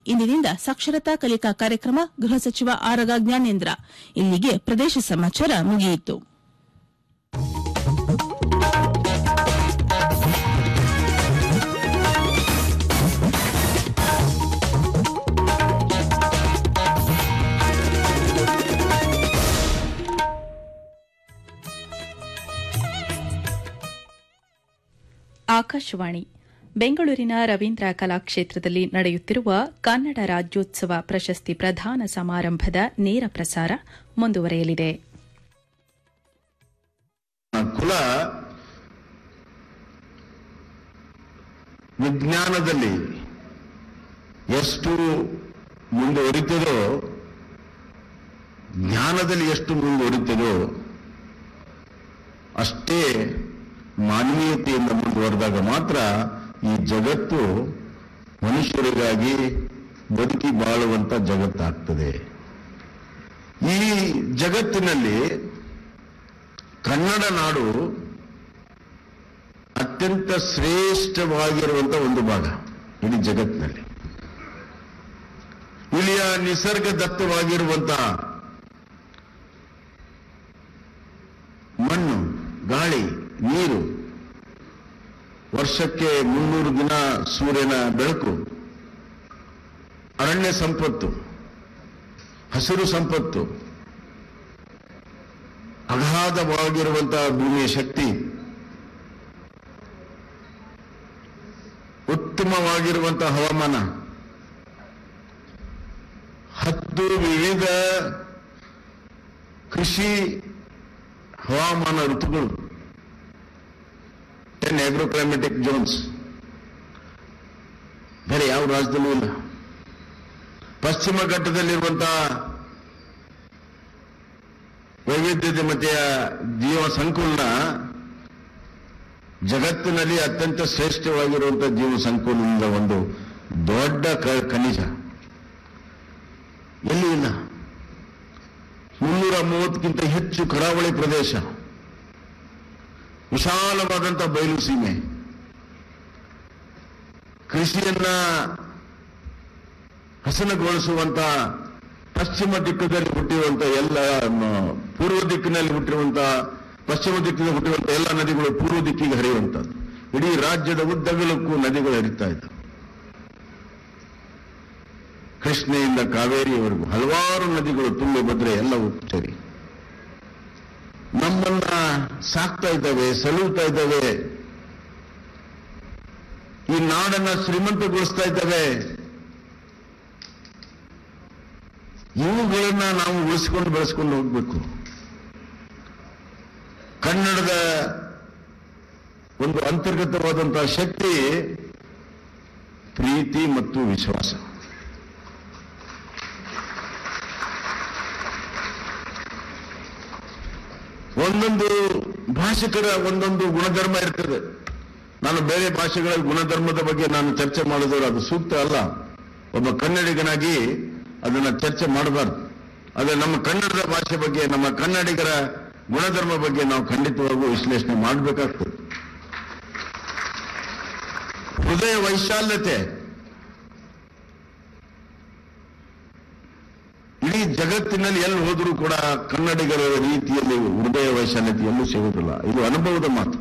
ಇಂದಿನಿಂದ ಸಾಕ್ಷರತಾ ಕಲಿಕಾ ಕಾರ್ಯಕ್ರಮ ಗೃಹ ಸಚಿವ ಆರಗ ಜ್ಞಾನೇಂದ್ರ ಇಲ್ಲಿಗೆ ಪ್ರದೇಶ ಸಮಾಚಾರ ಮುಗಿಯಿತು ಆಕಾಶವಾಣಿ ಬೆಂಗಳೂರಿನ ರವೀಂದ್ರ ಕಲಾಕ್ಷೇತ್ರದಲ್ಲಿ ನಡೆಯುತ್ತಿರುವ ಕನ್ನಡ ರಾಜ್ಯೋತ್ಸವ ಪ್ರಶಸ್ತಿ ಪ್ರದಾನ ಸಮಾರಂಭದ ನೇರ ಪ್ರಸಾರ ಮುಂದುವರೆಯಲಿದೆ ಕುಲ ವಿಜ್ಞಾನದಲ್ಲಿ ಎಷ್ಟು ಮುಂದುವರಿತದೋ ಜ್ಞಾನದಲ್ಲಿ ಎಷ್ಟು ಮುಂದುವರಿತದೋ ಅಷ್ಟೇ ಮಾನವೀಯತೆಯಿಂದ ಮುಂದುವರೆದಾಗ ಮಾತ್ರ ಈ ಜಗತ್ತು ಮನುಷ್ಯರಿಗಾಗಿ ಬದುಕಿ ಬಾಳುವಂತ ಜಗತ್ತಾಗ್ತದೆ ಈ ಜಗತ್ತಿನಲ್ಲಿ ಕನ್ನಡ ನಾಡು ಅತ್ಯಂತ ಶ್ರೇಷ್ಠವಾಗಿರುವಂತ ಒಂದು ಭಾಗ ಇಡೀ ಜಗತ್ತಿನಲ್ಲಿ ಇಲ್ಲಿಯ ನಿಸರ್ಗದತ್ತವಾಗಿರುವಂತಹ ಮಣ್ಣು ಗಾಳಿ ನೀರು ವರ್ಷಕ್ಕೆ ಮುನ್ನೂರು ದಿನ ಸೂರ್ಯನ ಬೆಳಕು ಅರಣ್ಯ ಸಂಪತ್ತು ಹಸಿರು ಸಂಪತ್ತು ಅಗಾಧವಾಗಿರುವಂತಹ ಭೂಮಿಯ ಶಕ್ತಿ ಉತ್ತಮವಾಗಿರುವಂತಹ ಹವಾಮಾನ ಹತ್ತು ವಿವಿಧ ಕೃಷಿ ಹವಾಮಾನ ಋತುಗಳು ಟೆನ್ ಆಗ್ರೋಕ್ಲೈಮೆಟಿಕ್ ಜೋನ್ಸ್ ಬೇರೆ ಯಾವ ರಾಜ್ಯದಲ್ಲೂ ಇಲ್ಲ ಪಶ್ಚಿಮ ಘಟ್ಟದಲ್ಲಿರುವಂತಹ ವೈವಿಧ್ಯತೆಯ ಜೀವ ಸಂಕುಲನ ಜಗತ್ತಿನಲ್ಲಿ ಅತ್ಯಂತ ಶ್ರೇಷ್ಠವಾಗಿರುವಂತಹ ಜೀವ ಸಂಕುಲನದ ಒಂದು ದೊಡ್ಡ ಕ- ಖನಿಜ ಎಲ್ಲಿ ಇಲ್ಲ ಮುನ್ನೂರ ಮೂವತ್ತಕ್ಕಿಂತ ಹೆಚ್ಚು ಕರಾವಳಿ ಪ್ರದೇಶ ವಿಶಾಲವಾದಂತಹ ಬಯಲು ಸೀಮೆ ಕೃಷಿಯನ್ನ ಹಸನಗೊಳಿಸುವಂತ ಪಶ್ಚಿಮ ದಿಕ್ಕದಲ್ಲಿ ಹುಟ್ಟಿರುವಂತ ಎಲ್ಲ ಮ, ಪೂರ್ವ ದಿಕ್ಕಿನಲ್ಲಿ ಹುಟ್ಟಿರುವಂತ ಪಶ್ಚಿಮ ದಿಕ್ಕಿನಲ್ಲಿ ಹುಟ್ಟಿರುವಂತ ಎಲ್ಲ ನದಿಗಳು ಪೂರ್ವ ದಿಕ್ಕಿಗೆ ಹರಿಯುವಂತದ್ದು ಇಡೀ ರಾಜ್ಯದ ಉದ್ದಗಲಕ್ಕೂ ನದಿಗಳು ಹರಿತಾ ಇದ್ದವು ಕೃಷ್ಣೆಯಿಂದ ಕಾವೇರಿಯವರೆಗೂ ಹಲವಾರು ನದಿಗಳು ತುಂಬಿ ಭದ್ರೆ ಎಲ್ಲವೂ ಸರಿ ನಮ್ಮನ್ನ ಸಾಕ್ತಾ ಇದ್ದಾವೆ ಸಲುತ್ತಾ ಇದ್ದಾವೆ ಈ ನಾಡನ್ನ ಶ್ರೀಮಂತಗೊಳಿಸ್ತಾ ಇದ್ದಾವೆ ಇವುಗಳನ್ನ ನಾವು ಉಳಿಸಿಕೊಂಡು ಬೆಳೆಸ್ಕೊಂಡು ಹೋಗ್ಬೇಕು ಕನ್ನಡದ ಒಂದು ಅಂತರ್ಗತವಾದಂತಹ ಶಕ್ತಿ ಪ್ರೀತಿ ಮತ್ತು ವಿಶ್ವಾಸ ಒಂದೊಂದು ಭಾಷಿಕರ ಒಂದೊಂದು ಗುಣಧರ್ಮ ಇರ್ತದೆ ನಾನು ಬೇರೆ ಭಾಷೆಗಳ ಗುಣಧರ್ಮದ ಬಗ್ಗೆ ನಾನು ಚರ್ಚೆ ಮಾಡಿದ್ರೆ ಅದು ಸೂಕ್ತ ಅಲ್ಲ ಒಬ್ಬ ಕನ್ನಡಿಗನಾಗಿ ಅದನ್ನ ಚರ್ಚೆ ಮಾಡಬಾರ್ದು ಆದರೆ ನಮ್ಮ ಕನ್ನಡದ ಭಾಷೆ ಬಗ್ಗೆ ನಮ್ಮ ಕನ್ನಡಿಗರ ಗುಣಧರ್ಮ ಬಗ್ಗೆ ನಾವು ಖಂಡಿತವಾಗೂ ವಿಶ್ಲೇಷಣೆ ಮಾಡಬೇಕಾಗ್ತದೆ ಹೃದಯ ವೈಶಾಲ್ಯತೆ ಇಡೀ ಜಗತ್ತಿನಲ್ಲಿ ಎಲ್ಲಿ ಹೋದರೂ ಕೂಡ ಕನ್ನಡಿಗರ ರೀತಿಯಲ್ಲಿ ಹೃದಯ ವೈಶಾಲ್ಯತೆ ಎಲ್ಲೂ ಸಿಗುವುದಿಲ್ಲ ಇದು ಅನುಭವದ ಮಾತು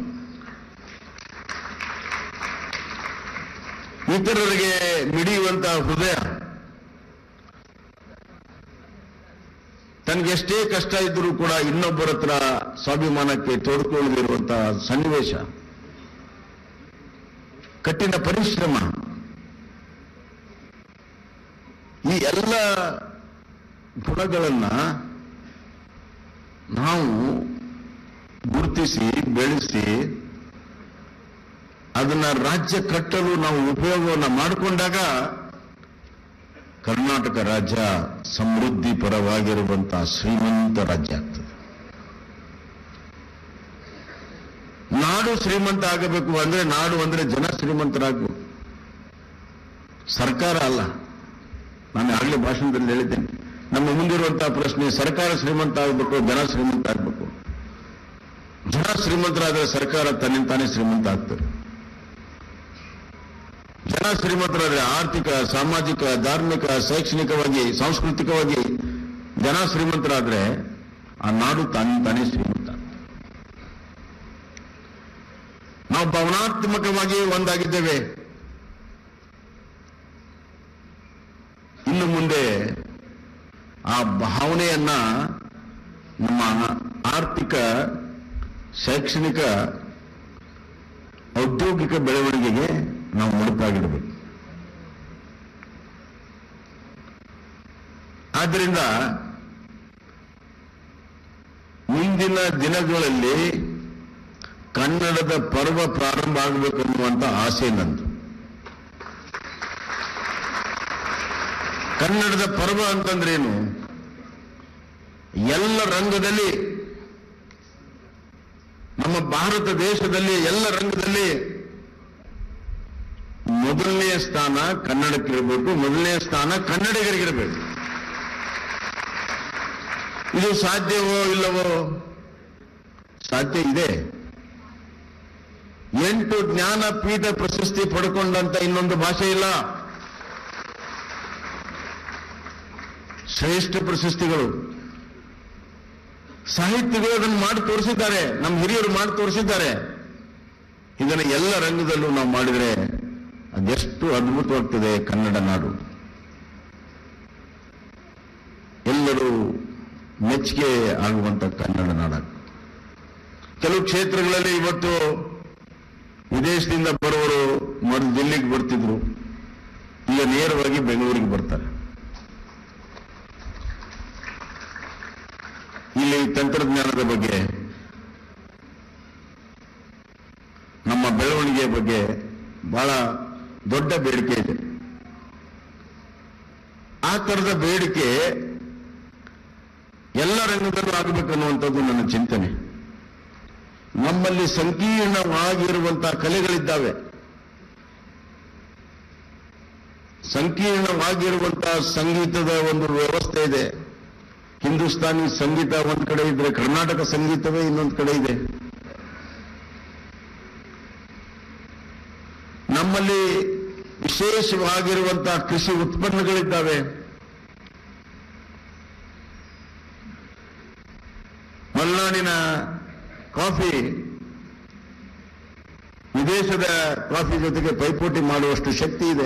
ಇತರರಿಗೆ ಮಿಡಿಯುವಂತಹ ಹೃದಯ ತನಗೆ ಎಷ್ಟೇ ಕಷ್ಟ ಇದ್ದರೂ ಕೂಡ ಇನ್ನೊಬ್ಬರ ಹತ್ರ ಸ್ವಾಭಿಮಾನಕ್ಕೆ ತೋಡ್ಕೊಳ್ಳದಿರುವಂತಹ ಸನ್ನಿವೇಶ ಕಠಿಣ ಪರಿಶ್ರಮ ಈ ಎಲ್ಲ ಗುಣಗಳನ್ನ ನಾವು ಗುರುತಿಸಿ ಬೆಳೆಸಿ ಅದನ್ನ ರಾಜ್ಯ ಕಟ್ಟಲು ನಾವು ಉಪಯೋಗವನ್ನು ಮಾಡಿಕೊಂಡಾಗ ಕರ್ನಾಟಕ ರಾಜ್ಯ ಸಮೃದ್ಧಿ ಪರವಾಗಿರುವಂತಹ ಶ್ರೀಮಂತ ರಾಜ್ಯ ಆಗ್ತದೆ ನಾಡು ಶ್ರೀಮಂತ ಆಗಬೇಕು ಅಂದ್ರೆ ನಾಡು ಅಂದ್ರೆ ಜನ ಶ್ರೀಮಂತರಾಗಬೇಕು ಸರ್ಕಾರ ಅಲ್ಲ ನಾನು ಆಗಲೇ ಭಾಷಣದಲ್ಲಿ ಹೇಳಿದ್ದೇನೆ ನಮ್ಮ ಮುಂದಿರುವಂತಹ ಪ್ರಶ್ನೆ ಸರ್ಕಾರ ಶ್ರೀಮಂತ ಆಗಬೇಕು ಜನ ಶ್ರೀಮಂತ ಆಗಬೇಕು ಜನ ಶ್ರೀಮಂತರಾದರೆ ಸರ್ಕಾರ ತನ್ನಿಂದ ತಾನೇ ಶ್ರೀಮಂತ ಆಗ್ತದೆ ಜನ ಶ್ರೀಮಂತರಾದ್ರೆ ಆರ್ಥಿಕ ಸಾಮಾಜಿಕ ಧಾರ್ಮಿಕ ಶೈಕ್ಷಣಿಕವಾಗಿ ಸಾಂಸ್ಕೃತಿಕವಾಗಿ ಜನ ಶ್ರೀಮಂತರಾದ್ರೆ ಆ ನಾಡು ತಾನೇ ತಾನೇ ಶ್ರೀಮಂತ ನಾವು ಭಾವನಾತ್ಮಕವಾಗಿ ಒಂದಾಗಿದ್ದೇವೆ ಇನ್ನು ಮುಂದೆ ಆ ಭಾವನೆಯನ್ನ ನಮ್ಮ ಆರ್ಥಿಕ ಶೈಕ್ಷಣಿಕ ಔದ್ಯೋಗಿಕ ಬೆಳವಣಿಗೆಗೆ ನಾವು ಮುಡುಪಾಗಿಡಬೇಕು ಆದ್ದರಿಂದ ಮುಂದಿನ ದಿನಗಳಲ್ಲಿ ಕನ್ನಡದ ಪರ್ವ ಪ್ರಾರಂಭ ಆಗಬೇಕನ್ನುವಂತ ಆಸೆ ನಂದು ಕನ್ನಡದ ಪರ್ವ ಅಂತಂದ್ರೇನು ಎಲ್ಲ ರಂಗದಲ್ಲಿ ನಮ್ಮ ಭಾರತ ದೇಶದಲ್ಲಿ ಎಲ್ಲ ರಂಗದಲ್ಲಿ ಮೊದಲನೆಯ ಸ್ಥಾನ ಕನ್ನಡಕ್ಕಿರಬೇಕು ಮೊದಲನೆಯ ಸ್ಥಾನ ಕನ್ನಡಿಗರಿಗಿರಬೇಕು ಇದು ಸಾಧ್ಯವೋ ಇಲ್ಲವೋ ಸಾಧ್ಯ ಇದೆ ಎಂಟು ಜ್ಞಾನಪೀಠ ಪ್ರಶಸ್ತಿ ಪಡ್ಕೊಂಡಂತ ಇನ್ನೊಂದು ಭಾಷೆ ಇಲ್ಲ ಶ್ರೇಷ್ಠ ಪ್ರಶಸ್ತಿಗಳು ಸಾಹಿತ್ಯಗಳು ಅದನ್ನು ಮಾಡಿ ತೋರಿಸಿದ್ದಾರೆ ನಮ್ಮ ಹಿರಿಯರು ಮಾಡಿ ತೋರಿಸಿದ್ದಾರೆ ಇದನ್ನು ಎಲ್ಲ ರಂಗದಲ್ಲೂ ನಾವು ಮಾಡಿದರೆ ಅದೆಷ್ಟು ಅದ್ಭುತವಾಗ್ತದೆ ಕನ್ನಡ ನಾಡು ಎಲ್ಲರೂ ಮೆಚ್ಚುಗೆ ಆಗುವಂತ ಕನ್ನಡ ನಾಡ ಕೆಲವು ಕ್ಷೇತ್ರಗಳಲ್ಲಿ ಇವತ್ತು ವಿದೇಶದಿಂದ ಬರುವವರು ಮೊದಲು ದಿಲ್ಲಿಗೆ ಬರ್ತಿದ್ರು ಈಗ ನೇರವಾಗಿ ಬೆಂಗಳೂರಿಗೆ ಬರ್ತಾರೆ ಇಲ್ಲಿ ತಂತ್ರಜ್ಞಾನದ ಬಗ್ಗೆ ನಮ್ಮ ಬೆಳವಣಿಗೆಯ ಬಗ್ಗೆ ಬಹಳ ದೊಡ್ಡ ಬೇಡಿಕೆ ಇದೆ ಆ ತರದ ಬೇಡಿಕೆ ಎಲ್ಲ ರಂಗದಲ್ಲೂ ಆಗಬೇಕನ್ನುವಂಥದ್ದು ನನ್ನ ಚಿಂತನೆ ನಮ್ಮಲ್ಲಿ ಸಂಕೀರ್ಣವಾಗಿರುವಂತಹ ಕಲೆಗಳಿದ್ದಾವೆ ಸಂಕೀರ್ಣವಾಗಿರುವಂತಹ ಸಂಗೀತದ ಒಂದು ವ್ಯವಸ್ಥೆ ಇದೆ ಹಿಂದೂಸ್ತಾನಿ ಸಂಗೀತ ಒಂದ್ ಕಡೆ ಇದ್ರೆ ಕರ್ನಾಟಕ ಸಂಗೀತವೇ ಇನ್ನೊಂದು ಕಡೆ ಇದೆ ನಮ್ಮಲ್ಲಿ ವಿಶೇಷವಾಗಿರುವಂತಹ ಕೃಷಿ ಉತ್ಪನ್ನಗಳಿದ್ದಾವೆ ಮಲೆನಾಡಿನ ಕಾಫಿ ವಿದೇಶದ ಕಾಫಿ ಜೊತೆಗೆ ಪೈಪೋಟಿ ಮಾಡುವಷ್ಟು ಶಕ್ತಿ ಇದೆ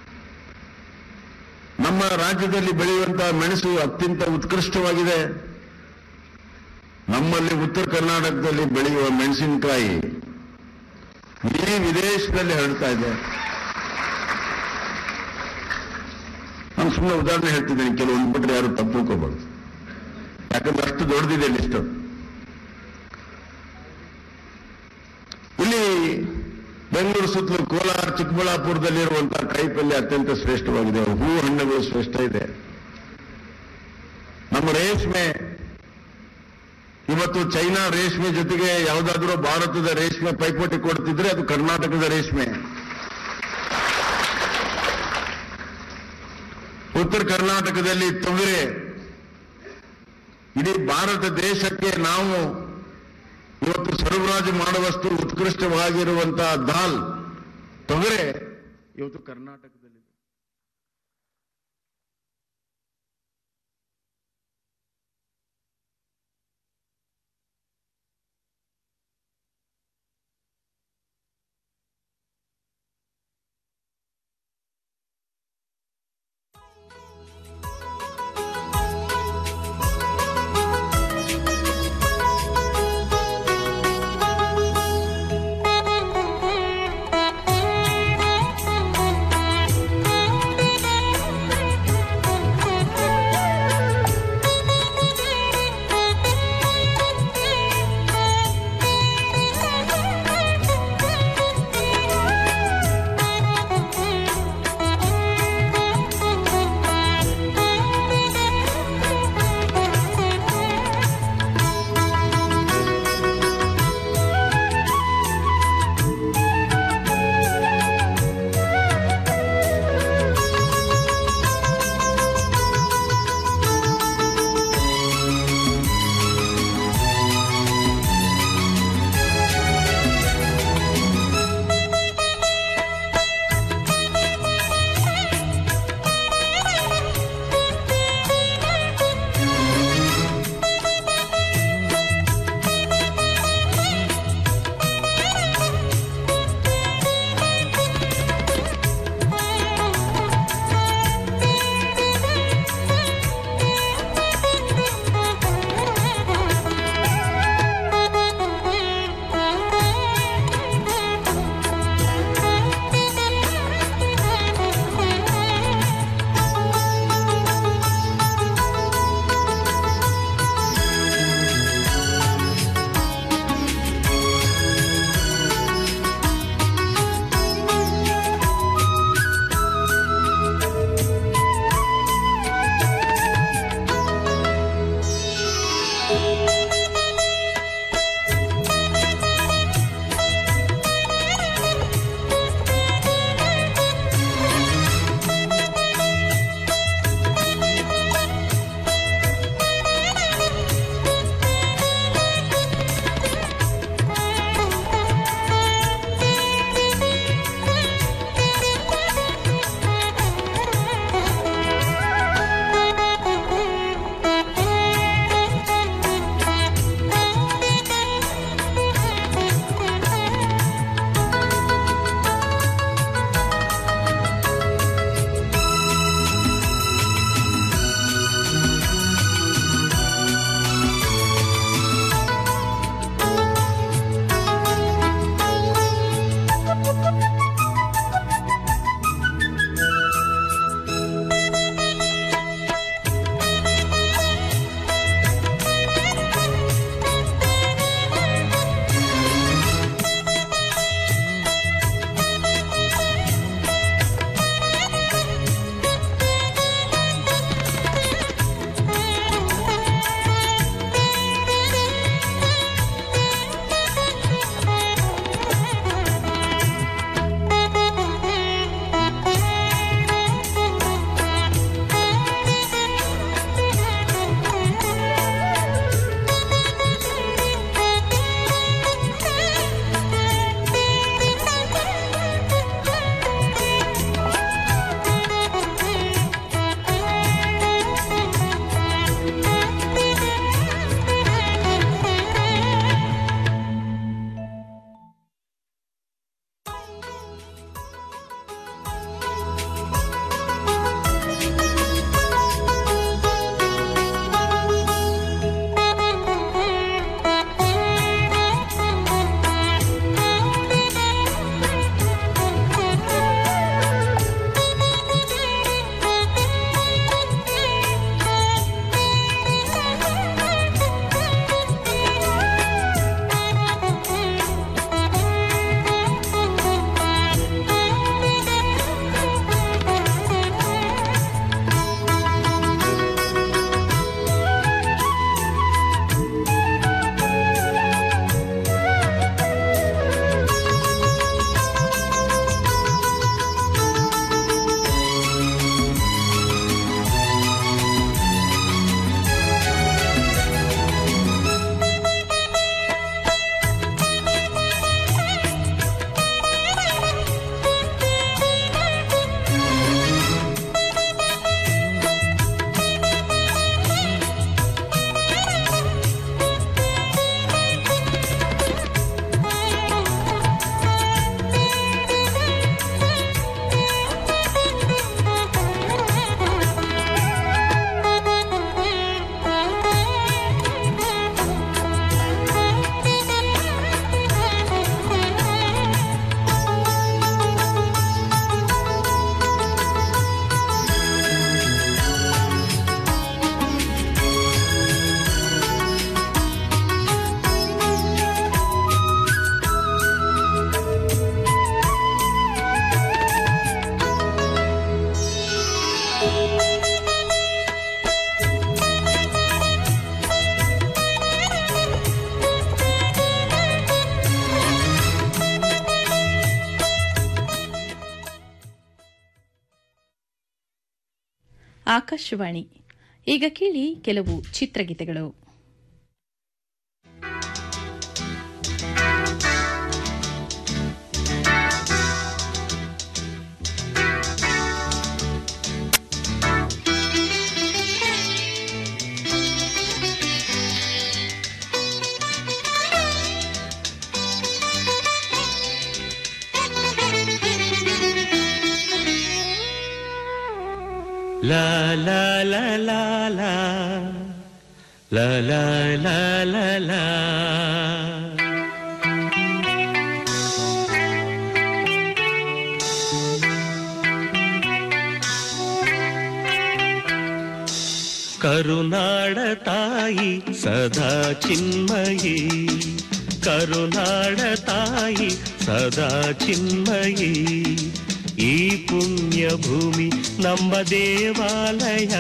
ನಮ್ಮ ರಾಜ್ಯದಲ್ಲಿ ಬೆಳೆಯುವಂತಹ ಮೆಣಸು ಅತ್ಯಂತ ಉತ್ಕೃಷ್ಟವಾಗಿದೆ ನಮ್ಮಲ್ಲಿ ಉತ್ತರ ಕರ್ನಾಟಕದಲ್ಲಿ ಬೆಳೆಯುವ ಮೆಣಸಿನಕಾಯಿ ಇಡೀ ವಿದೇಶದಲ್ಲಿ ಹರಡ್ತಾ ಇದೆ ನಾನು ಸುಮ್ಮನೆ ಉದಾಹರಣೆ ಹೇಳ್ತಿದ್ದೇನೆ ಕೆಲವೊಂದು ಬಿಟ್ಟರೆ ಯಾರು ತಪ್ಪು ತಿಳ್ಕೋಬಾರ್ದು ಯಾಕಂದ್ರೆ ಅಷ್ಟು ದೊಡ್ಡದಿದೆ ಲಿಸ್ಟ್ ಇಲ್ಲಿ ಬೆಂಗಳೂರು ಸುತ್ತಲೂ ಕೋಲಾರ ಚಿಕ್ಕಬಳ್ಳಾಪುರದಲ್ಲಿರುವಂತಹ ಕಾಯಿಪಲ್ಯ ಅತ್ಯಂತ ಶ್ರೇಷ್ಠವಾಗಿದೆ ಹೂ ಹಣ್ಣುಗಳು ಶ್ರೇಷ್ಠ ಇದೆ ನಮ್ಮ ರೇಷ್ಮೆ ಇವತ್ತು ಚೈನಾ ರೇಷ್ಮೆ ಜೊತೆಗೆ ಯಾವುದಾದ್ರೂ ಭಾರತದ ರೇಷ್ಮೆ ಪೈಪೋಟಿ ಕೊಡ್ತಿದ್ರೆ ಅದು ಕರ್ನಾಟಕದ ರೇಷ್ಮೆ ಉತ್ತರ ಕರ್ನಾಟಕದಲ್ಲಿ ತೊಗರೆ ಇಡೀ ಭಾರತ ದೇಶಕ್ಕೆ ನಾವು ಇವತ್ತು ಸರಬರಾಜು ಮಾಡುವಷ್ಟು ಉತ್ಕೃಷ್ಟವಾಗಿರುವಂತಹ ದಾಲ್ ತೊಗರೆ ಇವತ್ತು ಕರ್ನಾಟಕದಲ್ಲಿ ಆಕಾಶವಾಣಿ ಈಗ ಕೇಳಿ ಕೆಲವು ಚಿತ್ರಗೀತೆಗಳು La la la la la La la la la la ಕರುನಾಡ ತಾಯಿ ಸದಾ ಚಿನ್ಮಯಿ ಕರುನಾಡ ತಾಯಿ ಸದಾ ಚಿನ್ಮಯಿ ಈ ಪುಣ್ಯ ಭೂಮಿ ನಮ್ಮ ದೇವಾಲಯ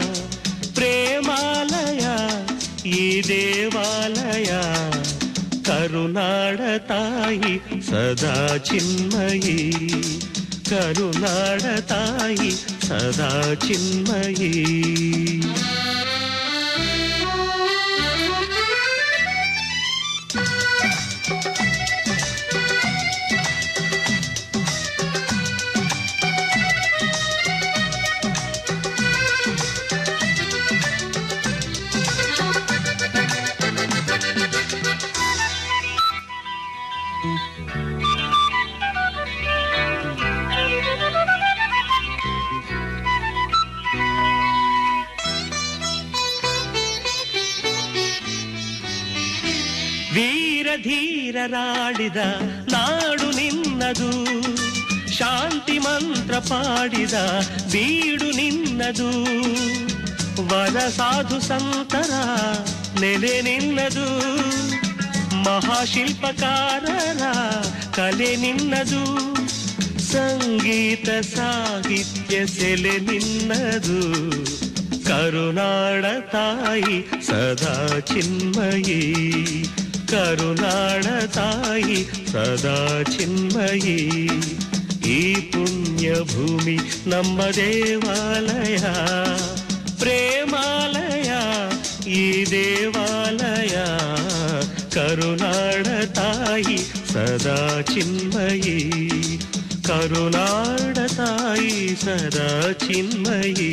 ಪ್ರೇಮಾಲಯ ಈ ದೇವಾಲಯ ಕರುನಾಡ ತಾಯಿ ಸದಾ ಚಿನ್ಮಯಿ ಕರುನಾಡ ತಾಯಿ ಸದಾ ಚಿನ್ಮಯಿ ವೀರ ಧೀರರಾಡಿದ ನಾಡು ನಿನ್ನದು ಶಾಂತಿ ಮಂತ್ರ ಪಾಡಿದ ಬೀಡು ನಿನ್ನದು ವರ ಸಾಧು ಸಂತರ ನೆಲೆ ನಿನ್ನದು ಮಹಾಶಿಲ್ಪಕಾರರ ಕಲೆ ನಿನ್ನದು ಸಂಗೀತ ಸಾಹಿತ್ಯ ಸೆಲೆ ನಿನ್ನದು ಕರುನಾಡ ತಾಯಿ ಸದಾ ಚಿನ್ಮಯಿ ಕರುನಾಡ ತಾಯಿ ಸದಾ ಚಿನ್ಮಯಿ ಈ ಪುಣ್ಯ ಭೂಮಿ ನಮ್ಮ ದೇವಾಲಯ ಪ್ರೇಮಾಲಯ ಈ ದೇವಾಲಯ ಕರುನಾಡ ತಾಯಿ ಸದಾ ಚಿನ್ಮಯಿ ಕರುನಾಡ ತಾಯಿ ಸದಾ ಚಿನ್ಮಯಿ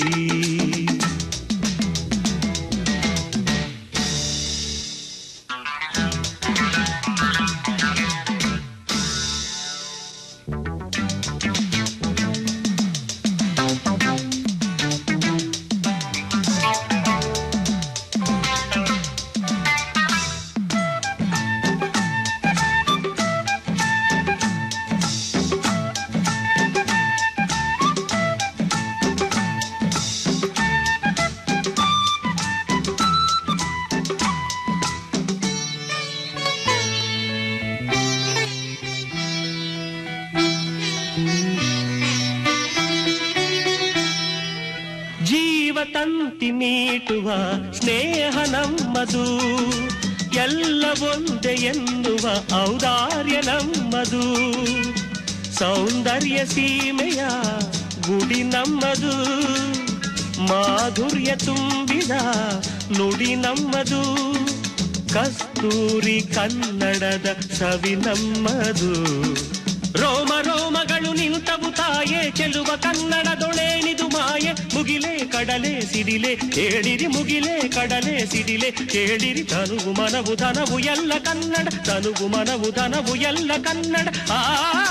ಜೀವ ತಂತಿ ಮೀಟುವ ಸ್ನೇಹ ನಮ್ಮದು ಎಲ್ಲ ಒಂದೇ ಎನ್ನುವ ಔದಾರ್ಯ ನಮ್ಮದು ಸೌಂದರ್ಯ ಸೀಮೆಯ ಗುಡಿ ನಮ್ಮದು ಮಾಧುರ್ಯ ತುಂಬಿದ ನುಡಿ ನಮ್ಮದು ಕಸ್ತೂರಿ ಕನ್ನಡದ ಸವಿ ನಮ್ಮದು ರೋಮ ರೋಮಗಳು ನಿಂತವು ತಾಯೇ ಚೆಲುವ ಕನ್ನಡದೊಳೇನಿದು ಮಾಯೆ ಮುಗಿಲೆ ಕಡಲೆ ಸಿಡಿಲೆ ಕೇಳಿರಿ ಮುಗಿಲೆ ಕಡಲೆ ಸಿಡಿಲೆ ಕೇಳಿರಿ ತನುವು ಮನವು ಧನವು ಎಲ್ಲ ಕನ್ನಡ ತನುವು ಮನವು ಧನವು ಎಲ್ಲ ಕನ್ನಡ ಆ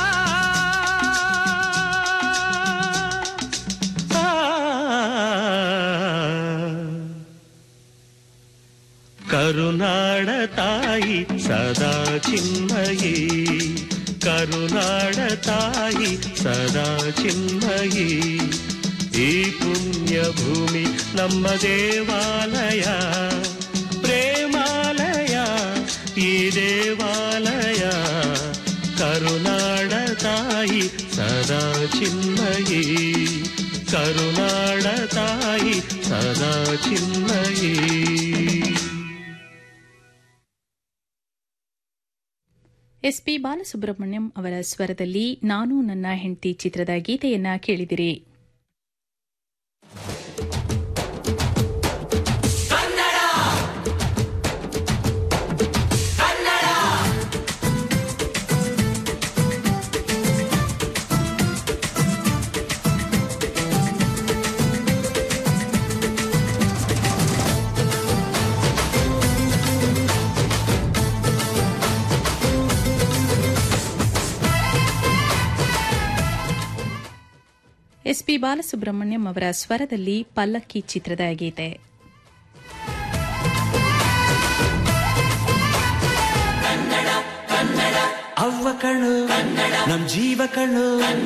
ಕರುನಾಡ ತಾಯಿ ಸದಾ ಚಿನ್ಮಯಿ ಕರುನಾಡ ತಾಯಿ ಸದಾ ಚಿನ್ಮಯಿ ಈ ಪುಣ್ಯ ಭೂಮಿ ನಮ್ಮ ದೇವಾಲಯ ಪ್ರೇಮಾಲಯ ಈ ದೇವಾಲಯ ಕರುನಾಡ ತಾಯಿ ಸದಾ ಚಿನ್ಮಯಿ ಕರುನಾಡ ತಾಯಿ ಸದಾ ಚಿನ್ಮಯಿ ಎಸ್ಪಿ ಬಾಲಸುಬ್ರಹ್ಮಣ್ಯಂ ಅವರ ಸ್ವರದಲ್ಲಿ ನಾನು ನನ್ನ ಹೆಂಡತಿ ಚಿತ್ರದ ಗೀತೆಯನ್ನ ಕೇಳಿದಿರಿ ಎಸ್ಪಿ ಬಾಲಸುಬ್ರಹ್ಮಣ್ಯಂ ಅವರ ಸ್ವರದಲ್ಲಿ ಪಲ್ಲಕ್ಕಿ ಚಿತ್ರದ ಗೀತೆ ಅವ್ವ ಕಣ್ಣು ನಮ್ ಜೀವ ಕಣ್ಣು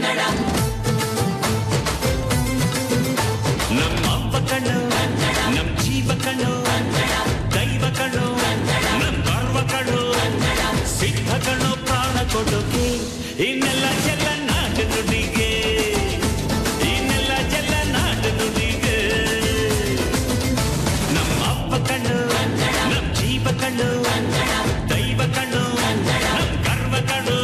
ನಮ್ಮ ಅವ್ವ ಕಣ್ಣು ನಮ್ ಜೀವ ಕಣ್ಣು ದೈವ ಕಣ್ಣು ನಮ್ ಗರ್ವ ಕಣ್ಣು ಸಿದ್ಧ ಕಣ್ಣು ಪ್ರಾಣ ಕೊಡೋಕೆ ಇನ್ನೆಲ್ಲ ಜಲ ನಾಡು ನುಡಿಗೆ ಇನ್ನೆಲ್ಲ ಜಲ ನಾಡು ನುಡಿಗೆ ನಮ್ಮ ಅವ್ವ ಕಣ್ಣು ನಮ್ ಜೀವ ಕಣ್ಣು ದೈವ ಕಣ್ಣು ನಮ್ ಗರ್ವ ಕಣ್ಣು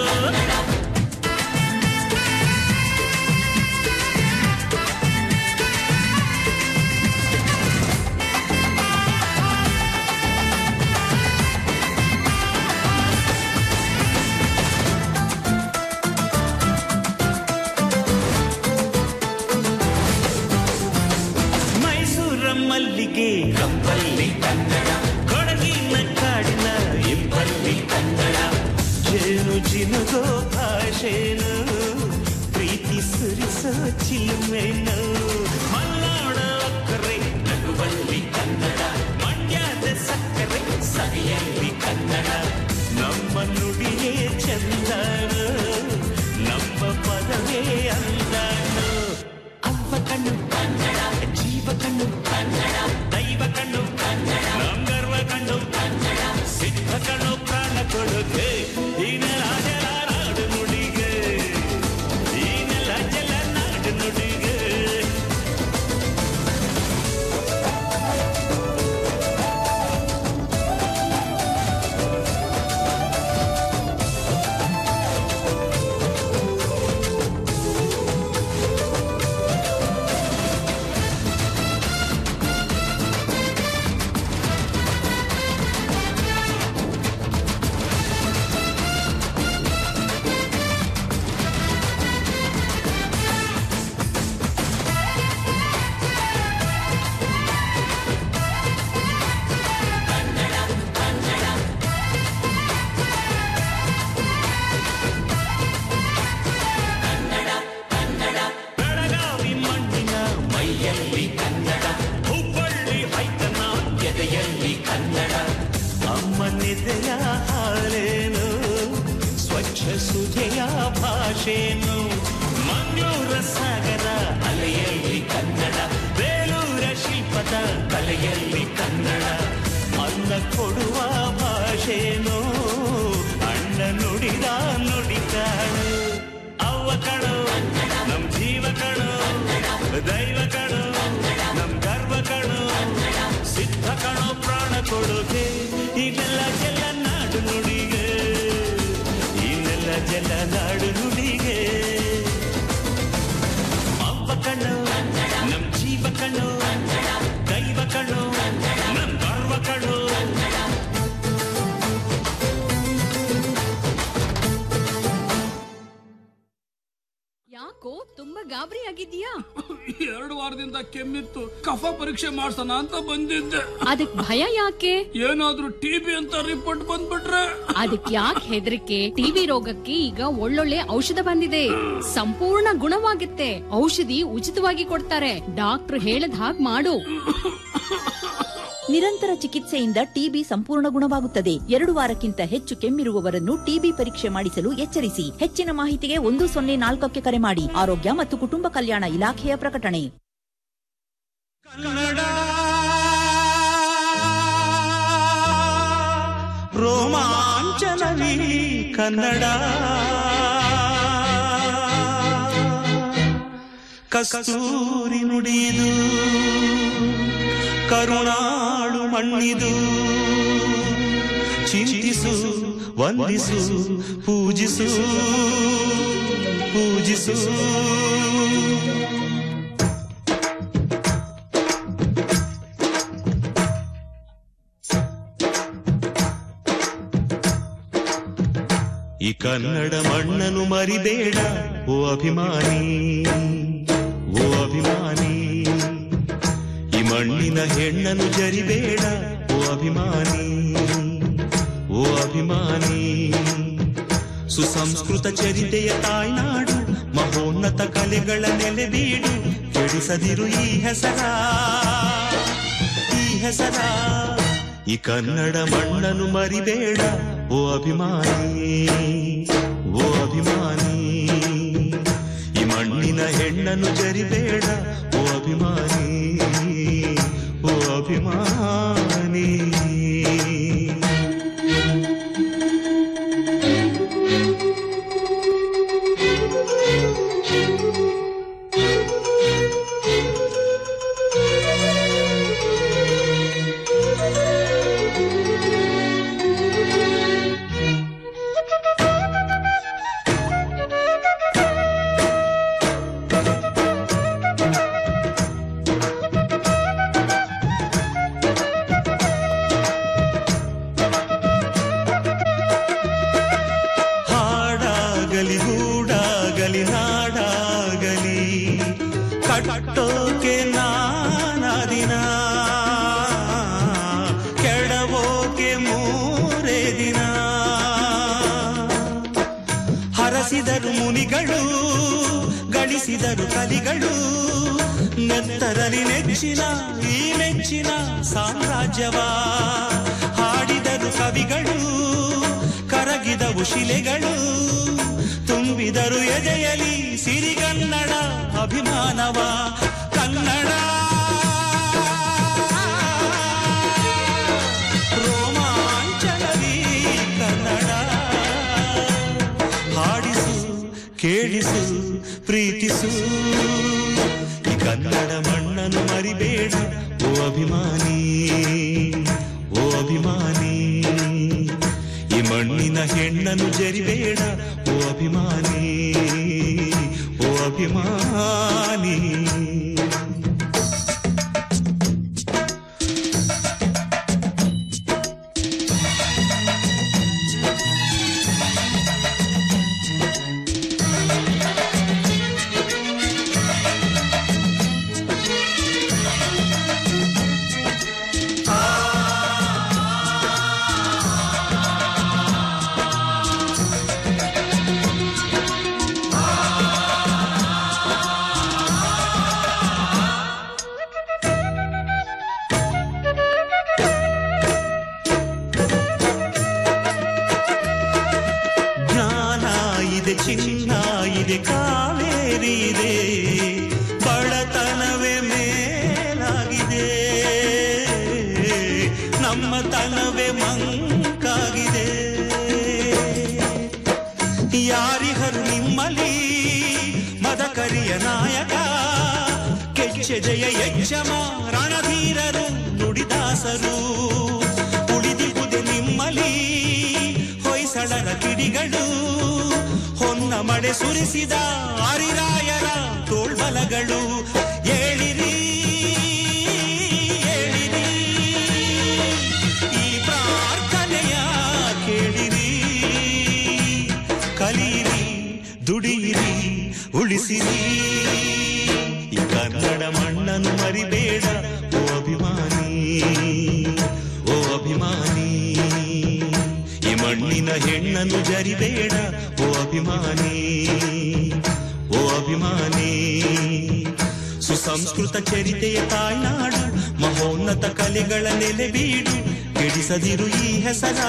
ಮೈಸೂರ ಮಲ್ಲಿಗೆ ಕಂಪಲ್ಲಿ ಕನ್ನಡ ಕೊಡಗಿನ ಕಾಡಿನ ಇಬ್ಬಲ್ಲಿ ಕನ್ನಡ ಜೇನು ಜಿನುಗೋ ಭಾಷೆನು ಪ್ರೀತಿ ಸುರಿಸೋ ಚಿಲುಮೆನು ಮಲ್ನಾಡ ಒಕ್ಕರೆ ನಗುವಲ್ಲಿ ಕನ್ನಡ ಮಂಡ್ಯದ ಸಕ್ಕರೆ ಸವಿಯಲ್ಲಿ ಕನ್ನಡ ನಮ್ಮ ನುಡಿಯೇ ಚಂದನು ನಮ್ಮ ಪದವೇ ಅಂದನು ಅವ್ವ ಕಣ್ಣು ಕನ್ನಡ ಜೀವ ಕಣ್ಣು ಕನ್ನಡ ದೈವ ಕಣ್ಣು ಕನ್ನಡ ನಮ್ ಗರ್ವ ಕಣ್ಣು ಕನ್ನಡ ಸಿದ್ಧ ಕಣ್ಣು ಪ್ರಾಣ ಕೊಡುಗೆ ಈ ನೆಲ ಜಲ ನಾಡು ನುಡಿಗೆ ಈ ನೆಲ ಜಲ ನಾಡು ನುಡಿಗೆ ಬೆಳಗಾವಿ ಮಣ್ಣಿನ ಮೈಯಲ್ಲಿ ಕನ್ನಡ ಹುಬ್ಬಳ್ಳಿ ಹೈಕನ ಎದೆಯಲ್ಲಿ ಕನ್ನಡ ಅಮ್ಮನೆದೆಯ ಹಾಲೇನು ಸ್ವಚ್ಛ ಸುಜೆಯ ಭಾಷೆನು ಮಂಗಳೂರ ಸಾಗರ ಅಲೆಯಲ್ಲಿ ಕನ್ನಡ ಬೇಲೂರ ಶಿಲ್ಪದ ಕಲೆಯಲ್ಲಿ ಕನ್ನಡ ಅನ್ನ ಕೊಡುವ ಭಾಷೆನು ಅಣ್ಣ ನುಡಿದ ನುಡಿ ಕಾಣು ಅವ್ವ ಕಣು ನಮ್ ಜೀವ ಕಣು ದೈವ ಕಣು ನಮ್ ಗರ್ವ ಕಣು ಸಿದ್ಧ ಕಣು ಪ್ರಾಣ ಕೊಡುಗೆ ಇದೆಲ್ಲ ಜಲ ನಾಡು ನುಡಿಗೆ ಇದೆಲ್ಲ ಜಲ ನಾಡು ನುಡಿಗೆ ಅವ್ವ ಕಣ್ಣು ನಮ್ ಜೀವ ಕಣ್ಣು ದೈವ ಕಣ್ಣು ನಮ್ ಗರ್ವ ಕಣ್ಣು ಯಾಕೋ ತುಂಬಾ ಗಾಬರಿ ಆಗಿದ್ಯಾ ಎರಡು ವಾರದಿಂದ ಕೆಮ್ಮಿತ್ತು ಕಫ ಪರೀಕ್ಷೆ ಮಾಡ್ಸೋಣ ಅಂತ ಬಂದಿದ್ದೆ ಅದಕ್ ಭಯ ಯಾಕೆ ಏನಾದ್ರೂ ಟಿಬಿ ಅಂತ ರಿಪೋರ್ಟ್ ಬಂದ್ಬಿಟ್ರೆ ಅದಕ್ ಯಾಕೆ ಹೆದರಿಕೆ ಟಿವಿ ರೋಗಕ್ಕೆ ಈಗ ಒಳ್ಳೊಳ್ಳೆ ಔಷಧ ಬಂದಿದೆ ಸಂಪೂರ್ಣ ಗುಣವಾಗುತ್ತೆ ಔಷಧಿ ಉಚಿತವಾಗಿ ಕೊಡ್ತಾರೆ ಡಾಕ್ಟರ್ ಹೇಳದ್ ಹಾಗ್ ಮಾಡು ನಿರಂತರ ಚಿಕಿತ್ಸೆಯಿಂದ ಟಿಬಿ ಸಂಪೂರ್ಣ ಗುಣವಾಗುತ್ತದೆ ಎರಡು ವಾರಕ್ಕಿಂತ ಹೆಚ್ಚು ಕೆಮ್ಮಿರುವವರನ್ನು ಟಿಬಿ ಪರೀಕ್ಷೆ ಮಾಡಿಸಲು ಎಚ್ಚರಿಸಿ ಹೆಚ್ಚಿನ ಮಾಹಿತಿಗೆ ಒಂದು ಸೊನ್ನೆ ನಾಲ್ಕಕ್ಕೆ ಕರೆ ಮಾಡಿ ಆರೋಗ್ಯ ಮತ್ತು ಕುಟುಂಬ ಕಲ್ಯಾಣ ಇಲಾಖೆಯ ಪ್ರಕಟಣೆ ಕನ್ನಡ ರೋಮಾಂಚನವಿ ಕನ್ನಡ ಕಸ್ತೂರಿ ನುಡಿದು ಕರುಣಾಳು ಮಣ್ಣಿದು ಚಿಂತಿಸು ವಂದಿಸು ಪೂಜಿಸು ಪೂಜಿಸು ಈ ಕನ್ನಡ ಮಣ್ಣನ್ನು ಮರಿಬೇಡ ಓ ಅಭಿಮಾನಿ ಓ ಅಭಿಮಾನಿ ಈ ಮಣ್ಣಿನ ಹೆಣ್ಣನ್ನು ಜರಿಬೇಡ ಓ ಅಭಿಮಾನಿ ಓ ಅಭಿಮಾನಿ ಸುಸಂಸ್ಕೃತ ಚರಿತೆಯ ತಾಯ್ನಾಡು ಮಹೋನ್ನತ ಕಲೆಗಳ ನೆಲೆಬೀಡು ಕೆಡಿಸದಿರು ಈ ಹೆಸರ ಈ ಹೆಸರ ಈ ಕನ್ನಡ ಮಣ್ಣನ್ನು ಮರಿಬೇಡ ಓ ಅಭಿಮಾನಿ ಓ ಅಭಿಮಾನಿ ಈ ಮಣ್ಣಿನ ಹೆಣ್ಣನ್ನು ಜರಿಬೇಡ ಓ ಅಭಿಮಾನಿ ಓ ಅಭಿಮಾನಿ ಹಾಡಾಗಲಿ ಗೂಡಾಗಲಿ ನಾಡಾಗಲಿ ಕಟ್ಟೋಕೆ ನಾನಾದಿನ ಕೆಡವೋಕೆ ಮೂರೇ ದಿನ ಹರಸಿದರು ಮುನಿಗಳು ಗಳಿಸಿದರು ಕಲಿಗಳು ನೆತ್ತರಲಿ ನೆಚ್ಚಿನ ಈ ಮೆಚ್ಚಿನ ಸಾಮ್ರಾಜ್ಯವ ಹಾಡಿದರು ಕವಿಗಳು ಕರಗಿದವು ಶಿಲೆಗಳು ತುಂಬಿದರು ಎದೆಯಲಿ ಸಿರಿಗನ್ನಡ ಅಭಿಮಾನವ ಕನ್ನಡ ರೋಮಾಂಚನವೀ ಕನ್ನಡ ಹಾಡಿಸು ಕೇಳಿಸು ಪ್ರೀತಿಸು ಈ ಕನ್ನಡ ಮಣ್ಣನ್ನು ಮರಿಬೇಡ ಓ ಅಭಿಮಾನಿ ಓ ಅಭಿಮಾನಿ ಈ ಮಣ್ಣಿನ ಹೆಣ್ಣನ್ನು ಜರಿಬೇಡ ಓ ಅಭಿಮಾನಿ ಓ ಅಭಿಮಾನಿ ಜ್ಞಾನ ಇದೆ ಚಿನ್ನ ಇದೆ ಕಾವೇರಿ ಇದೆ ಬಡತನವೇ ಮೇಲಾಗಿದೆ ನಮ್ಮ ತನವೇ ಮಂಕಾಗಿದೆ ಯಾರಿಹರು ನಿಮ್ಮಲ್ಲಿ ಮದಕರಿಯ ನಾಯಕ ಕೆಚ್ಚೆ ಜಯ ಯಜ್ಜಮ ರಣಧೀರರು ನುಡಿದಾಸರು ಉಳಿದಿಗುದೆ ನಿಮ್ಮಲ್ಲಿ ಹೊಯ್ಸಳರ ಕಿಡಿಗಳು ಹೊನ್ನ ಮಳೆ ಸುರಿಸಿದ ಹರಿರಾಯರ ತೋಳ್ಬಲಗಳು ಏಳಿರಿ ಏಳಿರಿ ಈ ಪ್ರಾರ್ಥನೆಯ ಕೇಳಿರಿ ಕಲಿಯಿರಿ ದುಡಿಯಿರಿ ಉಳಿಸಿರಿ ಈ ಕನ್ನಡ ಮಣ್ಣನ್ನು ಮರಿಬೇಡ ಓ ಅಭಿಮಾನಿ ಓ ಅಭಿಮಾನಿ ಈ ಮಣ್ಣಿನ ಹೆಣ್ಣನ್ನು ಜರಿಬೇಡ ಓ ಅಭಿಮಾನಿ ಓ ಅಭಿಮಾನಿ ಸುಸಂಸ್ಕೃತ ಚರಿತೆಯ ತಾಯ್ನಾಡು ಮಹೋನ್ನತ ಕಲೆಗಳ ನೆಲೆಬೀಡು ಕೆಡಿಸದಿರು ಈ ಹೆಸರ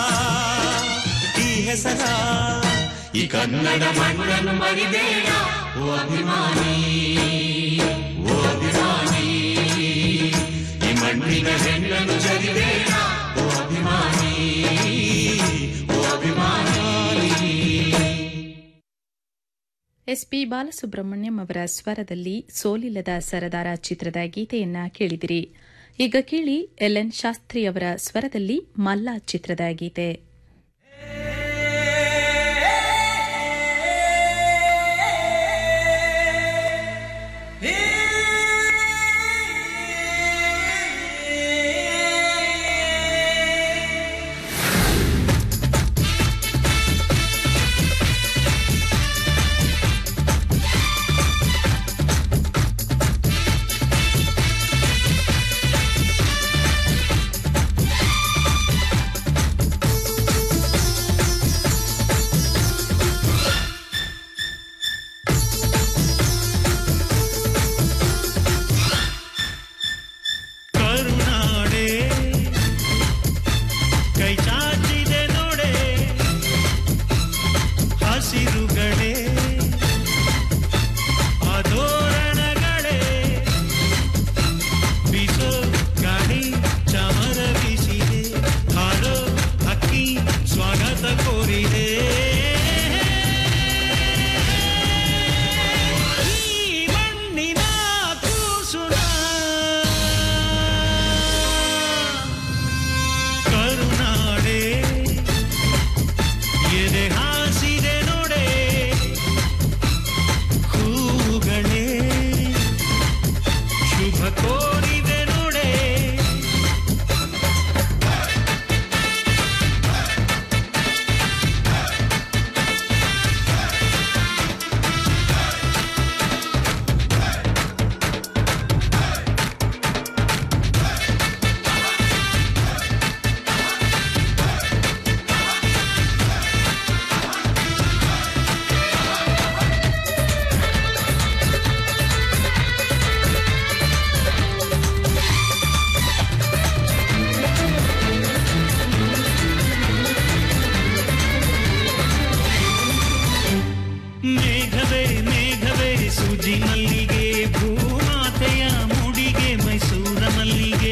ಈ ಹೆಸರ ಈ ಕನ್ನಡ ಮಣ್ಣನ್ನು ಮರಿಬೇಡ ಓ ಅಭಿಮಾನಿ ಓ ಅಭಿಮಾನಿ ಈ ಮಣ್ಣಿನ ಹೆಣ್ಣನ್ನು ಜರಿಬೇಡ ಓ ಅಭಿಮಾನಿ ಓ ಅಭಿಮಾನಿ ಎಸ್ಪಿ ಬಾಲಸುಬ್ರಹ್ಮಣ್ಯಂ ಅವರ ಸ್ವರದಲ್ಲಿ ಸೋಲಿಲ್ಲದ ಸರದಾರ ಚಿತ್ರದ ಗೀತೆಯನ್ನ ಕೇಳಿದಿರಿ ಈಗ ಕೇಳಿ ಎಲ್ಎನ್ ಶಾಸ್ತ್ರಿ ಅವರ ಸ್ವರದಲ್ಲಿ ಮಲ್ಲ ಚಿತ್ರದ ಗೀತೆ ಕರುನಾಡೆ ಕೈ ಚಾಚಿದೆ ನೋಡೆ ಹಸಿರುಗಳೇ ಅದೋರಣಗಳೇ ಬಿಸೋ ಗಾಳಿ ಚಮರ ಬೀಸಿದೆ ಹಾರೋ ಹಕ್ಕಿ ಸ್ವಾಗತ ಕೋರಿದೆ ಈ ಮಣ್ಣಿನ ಕೂಸುನ ಕರುನಾಡೆ ಎದೆ ಹಾಸಿದೆ ನೋಡೆ ಹೂಗಳೇ ಶುಭ ಕೋರಿದೆ ನೋಡೆ ಮೇಘವೇ ಮೇಘವೇ ಸೂಜಿ ಮಲ್ಲಿಗೆ ಭೂಮಾತೆಯ ಮುಡಿಗೆ ಮೈಸೂರ ಮಲ್ಲಿಗೆ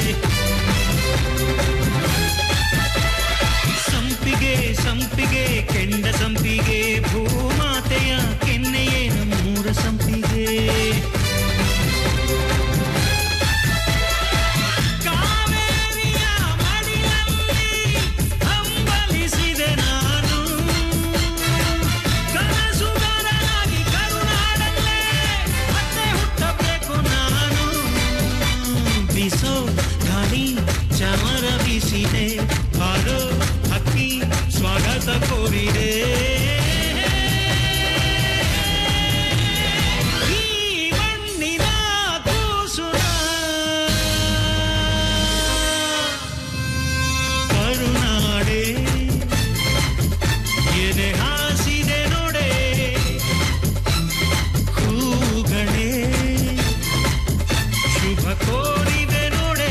ಸಂಪಿಗೆ ಸಂಪಿಗೆ ಕೆಂಡ ಸಂಪಿಗೆ ಭೂಮಾತೆಯ ಕೆನ್ನೆಯೇ ನಮ್ಮೂರ ಸಂಪಿಗೆ ಕಾವೇರಿಯ ಮಡಿಲಲ್ಲಿ ಹಂಬಲಿಸಿದೆ ನಾನು ಕನಸುಗಾರನಾಗಿ ಕರುನಾಡಲ್ಲೇ ಮತ್ತೆ ಹುಟ್ಟಬೇಕು ನಾನು ಬಿಸೋ ಗಾಳಿ ಚಮರ ಬೀಸಿದೆ ಹಾರೋ ಹಕ್ಕಿ ಸ್ವಾಗತ ಕೋರಿದೆ ಈ ಮಣ್ಣಿನ ಕೂಸುನ ಕರುನಾಡೆ ಎದೆ ಹಾಸಿದೆ ನೋಡೆ ಹೂಗಳೇ ಶುಭ ಕೋರಿದೆ ನೋಡೆ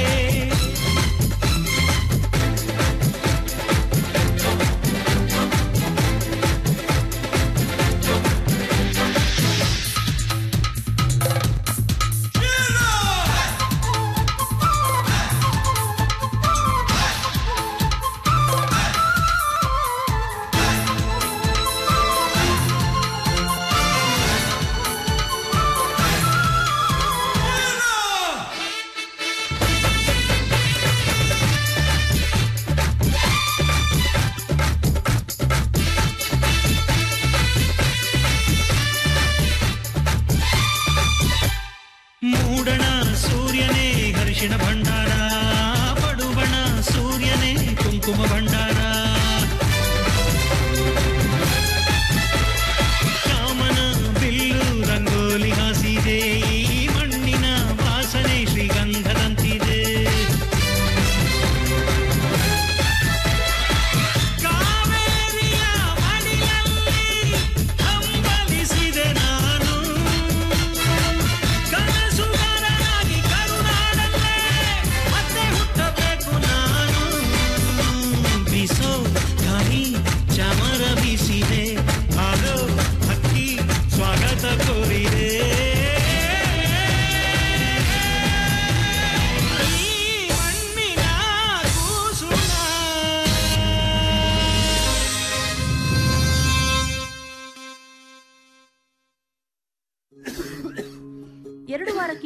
ಮೂಡಣ ಸೂರ್ಯನೇ ಹರ್ಷಿಣ ಭಂಡಾರ ಪಡುವಣ ಸೂರ್ಯನೇ ಕುಂಕುಮ ಭಂಡಾರ ಕಾಮನ ಬಿಲ್ಲು ರಂಗೋಲಿ ಹಾಸಿದೆ ಈ ಮಣ್ಣಿನ ವಾಸನೆ ಶ್ರೀಗಂಧದಂತಿದೆ ಕಾವೇರಿಯ ಮಡಿಲಲ್ಲಿ ಹಂಬಲಿಸಿದೆ ನಾನು ಕನಸುಗಾರನಾಗಿ ಕರುನಾಡಲ್ಲೇ ಮತ್ತೆ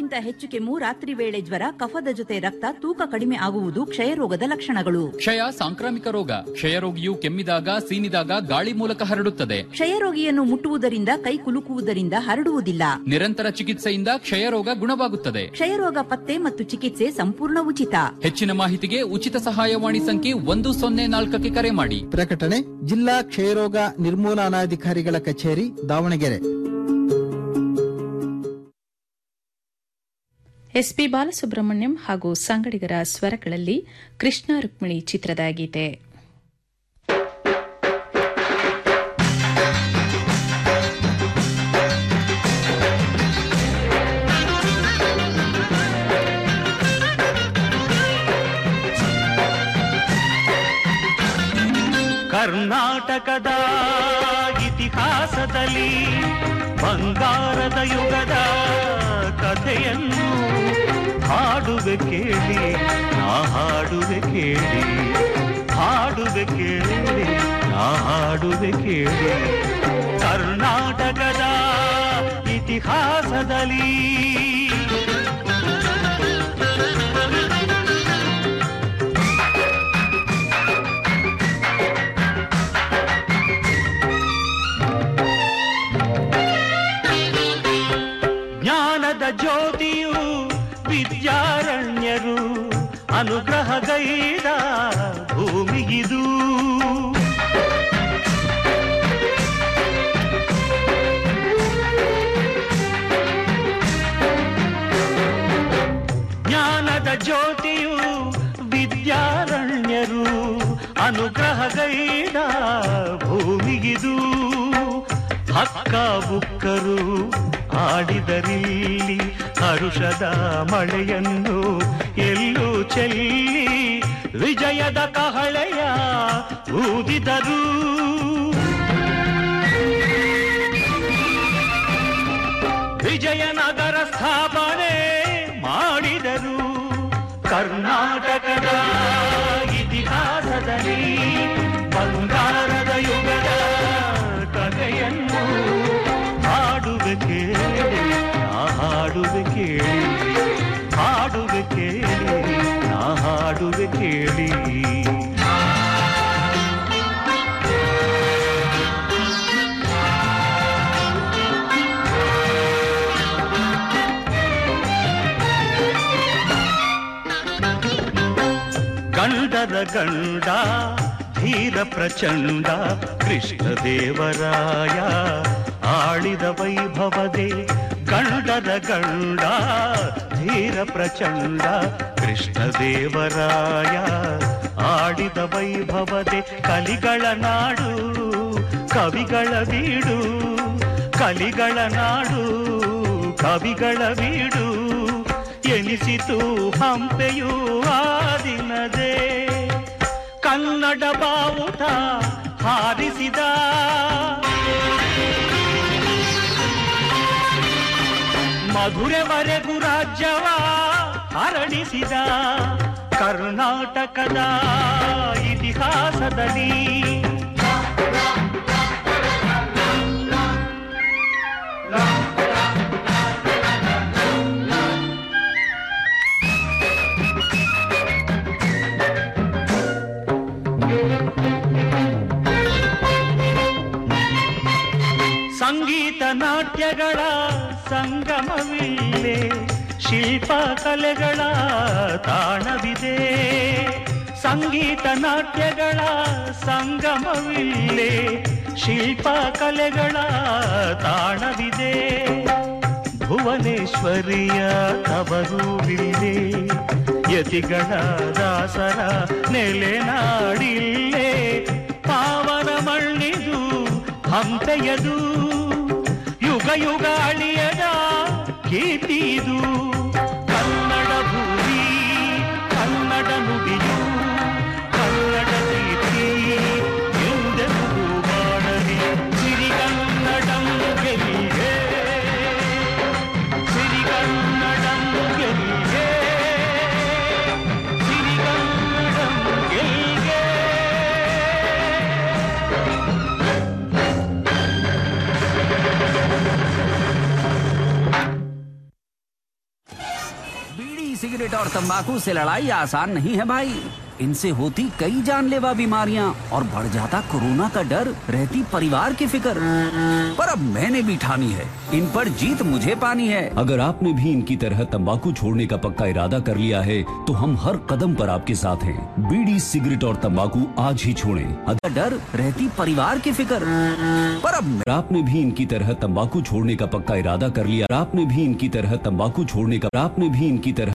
ವಾರಕ್ಕಿಂತ ಹೆಚ್ಚು ಕೆಮ್ಮು ರಾತ್ರಿ ವೇಳೆ ಜ್ವರ ಕಫದ ಜೊತೆ ರಕ್ತ ತೂಕ ಕಡಿಮೆ ಆಗುವುದು ಕ್ಷಯರೋಗದ ಲಕ್ಷಣಗಳು ಕ್ಷಯ ಸಾಂಕ್ರಾಮಿಕ ರೋಗ ಕ್ಷಯರೋಗಿಯು ಕೆಮ್ಮಿದಾಗ ಸೀನಿದಾಗ ಗಾಳಿ ಮೂಲಕ ಹರಡುತ್ತದೆ ಕ್ಷಯರೋಗಿಯನ್ನು ಮುಟ್ಟುವುದರಿಂದ ಕೈ ಕುಲುಕುವುದರಿಂದ ಹರಡುವುದಿಲ್ಲ ನಿರಂತರ ಚಿಕಿತ್ಸೆಯಿಂದ ಕ್ಷಯರೋಗ ಗುಣವಾಗುತ್ತದೆ ಕ್ಷಯರೋಗ ಪತ್ತೆ ಮತ್ತು ಚಿಕಿತ್ಸೆ ಸಂಪೂರ್ಣ ಉಚಿತ ಹೆಚ್ಚಿನ ಮಾಹಿತಿಗೆ ಉಚಿತ ಸಹಾಯವಾಣಿ ಸಂಖ್ಯೆ ಒಂದು ಸೊನ್ನೆ ನಾಲ್ಕಕ್ಕೆ ಕರೆ ಮಾಡಿ ಪ್ರಕಟಣೆ ಜಿಲ್ಲಾ ಕ್ಷಯರೋಗ ನಿರ್ಮೂಲನಾಧಿಕಾರಿಗಳ ಕಚೇರಿ ದಾವಣಗೆರೆ ಎಸ್ಪಿ ಬಾಲಸುಬ್ರಹ್ಮಣ್ಯಂ ಹಾಗೂ ಸಂಗಡಿಗರ ಸ್ವರಗಳಲ್ಲಿ ಕೃಷ್ಣ ರುಕ್ಮಿಣಿ ಚಿತ್ರದ ಗೀತೆ ಕರ್ನಾಟಕದ ಇತಿಹಾಸದಲ್ಲಿ ಬಂಗಾರದ ಯುಗದ ಕಥೆಯನ್ನು ಹಾಡುವೆ ಕೇಳಿ ನಾ ಹಾಡುವೆ ಕೇಳಿ ಹಾಡುವೆ ಕೇಳಿ ನಾ ಹಾಡುವೆ ಕೇಳಿ ಕರ್ನಾಟಕದ ಇತಿಹಾಸದಲ್ಲಿ ಜ್ಞಾನದ ಜ್ಯೋತಿಯು ವಿದ್ಯಾರಣ್ಯರು ಅನುಗ್ರಹಗೈದ ಭೂಮಿಗಿದು ಜ್ಞಾನದ ಜ್ಯೋತಿಯು ವಿದ್ಯಾರಣ್ಯರು ಅನುಗ್ರಹಗೈದ ಭೂಮಿಗಿದು ಹಕ್ಕ ಬುಕ್ಕರು ಆಡಿದರಿಲ್ಲಿ ಹರುಷದ ಮಳೆಯನ್ನು ಎಲ್ಲೂ ಚೆಲ್ಲಿ ವಿಜಯದ ಕಹಳೆಯ ಊದಿದರು ವಿಜಯನಗರ ಸ್ಥಾಪನೆ ಮಾಡಿದರು ಕರ್ನಾಟಕದ ಇತಿಹಾಸದಲ್ಲಿ ಬಂಗಾರದ ಯುಗದ ಕಥೆಯನ್ನು ಹಾಡುವೆ ಕೇಳಿ ನಾ ಹಾಡುವೆ ಕೇಳಿ ಹಾಡುವೆ ಕೇಳಿ ನಾ ಹಾಡುವೆ ಕೇಳಿ ಗಂಡರ ಗಂಡ ಧೀರ ಪ್ರಚಂಡ ಕೃಷ್ಣ ದೇವರಾಯ ಆಳಿದ ವೈಭವದೆ ಗಂಡರ ಗಂಡ ಧೀರ ಪ್ರಚಂಡ ಕೃಷ್ಣ ದೇವರಾಯ ಆಡಿದ ವೈಭವದೆ ಕಲಿಗಳ ನಾಡು ಕವಿಗಳ ಬೀಡು ಕಲಿಗಳ ನಾಡು ಕವಿಗಳ ಬೀಡು ಎನಿಸಿತು ಹಂಪೆಯು ಆ ದಿನದೇ ಕನ್ನಡ ಬಾವುಟ ಹಾರಿಸಿದ ಮಧುರೆವರೆಗೂ ರಾಜ್ಯವ ಹರಡಿಸಿದ ಕರ್ನಾಟಕದ ಇತಿಹಾಸದಲ್ಲಿ ಸಂಗೀತ ನಾಟ್ಯಗಳ ಸಂಗಮವಿಲ್ಲೇ ಶಿಲ್ಪ ಕಲೆಗಳ ತಾಣವಿದೆ ಸಂಗೀತ ನಾಟ್ಯಗಳ ಸಂಗಮವಿಲ್ಲೇ ಶಿಲ್ಪ ಕಲೆಗಳ ತಾಣವಿದೆ ಭುವನೇಶ್ವರಿಯ ತವರುವಿಲ್ಲೇ ಯತಿಗಳ ದಾಸರ ನೆಲೆನಾಡಿಲ್ಲೇ ಪಾವನ ಮಣ್ಣಿದು ಹಂಪೆಯದು ಯುಗ ಯುಗ ಅಳಿಯದ ಕೀರ್ತಿದು ಕನ್ನಡ ಭೂಮಿ ಕನ್ನಡ ನುಡಿಯು ಕನ್ನಡ ಕೀರ್ತಿ ಎಂದೆಂದು ಮಾಡಲಿ ಸಿರಿಗನ್ನಡಂ ಗೆಲ್ಲಿಗೆ ಸಿರಿಗನ್ನಡಂ ಗೆಲ್ಲಿಗೆ ಸಿರಿಗನ್ನಡಂ ಗೆಲ್ಲಿಗೆ सिगरेट और तंबाकू से लड़ाई आसान नहीं है भाई इनसे होती कई जानलेवा बीमारियां और बढ़ जाता कोरोना का डर रहती परिवार की फिक्र पर अब मैंने भी ठानी है इन पर जीत मुझे पानी है अगर आपने भी इनकी तरह तंबाकू छोड़ने का पक्का इरादा कर लिया है तो हम हर कदम पर आपके साथ हैं बीड़ी सिगरेट और तंबाकू आज ही छोड़ें अगर डर रहती परिवार की फिक्र पर अब अगर आपने भी इनकी तरह तंबाकू छोड़ने का पक्का इरादा कर लिया आपने भी इनकी तरह तंबाकू छोड़ने का आपने भी इनकी तरह